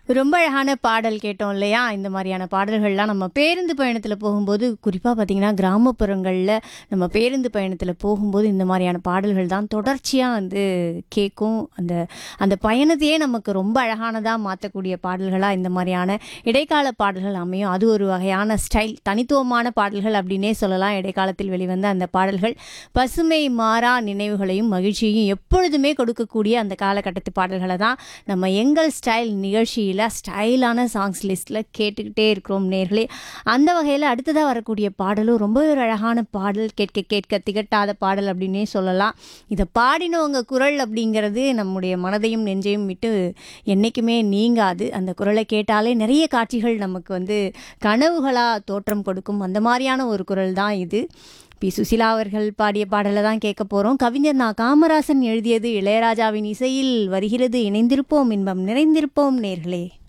ரொம்ப அழகான பாடல் கேட்டோம் இல்லையா இந்த மாதிரியான பாடல்கள்லாம் நம்ம பேருந்து பயணத்தில் போகும்போது குறிப்பாக பார்த்தீங்கன்னா கிராமப்புறங்களில் நம்ம பேருந்து பயணத்தில் போகும்போது இந்த மாதிரியான பாடல்கள் தான் தொடர்ச்சியாக வந்து கேட்கும் அந்த அந்த பயணத்தையே நமக்கு ரொம்ப அழகானதாக மாற்றக்கூடிய பாடல்களாக இந்த மாதிரியான இடைக்கால பாடல்கள் அமையும் அது ஒரு வகையான ஸ்டைல் தனித்துவமான பாடல்கள் அப்படின்னே சொல்லலாம் இடைக்காலத்தில் வெளிவந்த அந்த பாடல்கள் பசுமை மாறா நினைவுகளையும் மகிழ்ச்சியையும் எப்பொழுதுமே கொடுக்கக்கூடிய அந்த காலகட்டத்து பாடல்களை தான் நம்ம எங்கள் ஸ்டைல் நிகழ்ச்சியில் ஸ்டைலான சாங்ஸ் லிஸ்ட்டில் கேட்டுக்கிட்டே இருக்கிறோம் நேர்களே அந்த வகையில் அடுத்ததாக வரக்கூடிய பாடலும் ரொம்ப ஒரு அழகான பாடல் கேட்க கேட்க திகட்டாத பாடல் அப்படின்னே சொல்லலாம் இதை பாடினவங்க குரல் அப்படிங்கிறது நம்முடைய மனதையும் நெஞ்சையும் விட்டு என்றைக்குமே நீங்காது அந்த குரலை கேட்டாலே நிறைய காட்சிகள் நமக்கு வந்து கனவுகளாக தோற்றம் கொடுக்கும் அந்த மாதிரியான ஒரு குரல் தான் இது பி சுசிலா அவர்கள் பாடிய பாடலை தான் கேட்க போகிறோம் கவிஞர் நான் காமராசன் எழுதியது இளையராஜாவின் இசையில் வருகிறது இணைந்திருப்போம் இன்பம் நிறைந்திருப்போம் நேர்களே